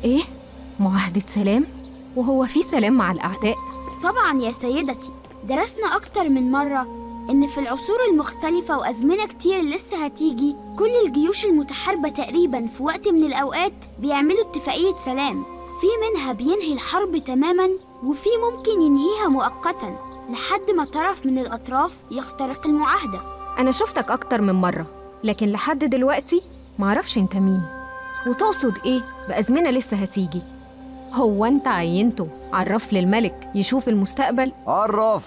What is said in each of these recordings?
إيه؟ معاهدة سلام؟ وهو في سلام مع الأعداء؟ طبعا يا سيدتي درسنا أكتر من مرة إن في العصور المختلفة وأزمنة كتير لسه هتيجي كل الجيوش المتحاربة تقريبا في وقت من الأوقات بيعملوا اتفاقية سلام في منها بينهي الحرب تماما وفي ممكن ينهيها مؤقتا لحد ما طرف من الأطراف يخترق المعاهدة أنا شفتك أكتر من مرة لكن لحد دلوقتي معرفش أنت مين وتقصد إيه بأزمنة لسه هتيجي هو أنت عينته عرف للملك يشوف المستقبل عرف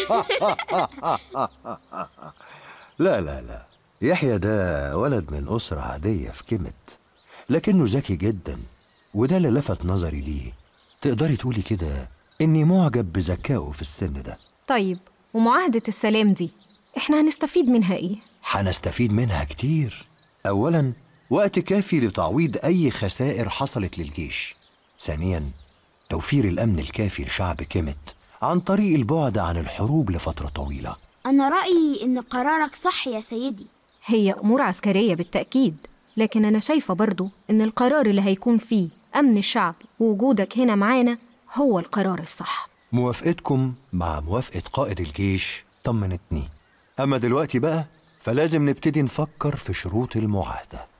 لا لا لا يحيى ده ولد من أسرة عادية في كيمت لكنه ذكي جدا وده اللي لفت نظري ليه تقدري تقولي كده إني معجب بذكائه في السن ده طيب ومعاهدة السلام دي إحنا هنستفيد منها إيه؟ هنستفيد منها كتير أولا وقت كافي لتعويض أي خسائر حصلت للجيش ثانيا توفير الأمن الكافي لشعب كيمت عن طريق البعد عن الحروب لفترة طويلة أنا رأيي إن قرارك صح يا سيدي هي أمور عسكرية بالتأكيد لكن أنا شايفة برضو إن القرار اللي هيكون فيه أمن الشعب ووجودك هنا معانا هو القرار الصح موافقتكم مع موافقة قائد الجيش طمنتني أما دلوقتي بقى فلازم نبتدي نفكر في شروط المعاهدة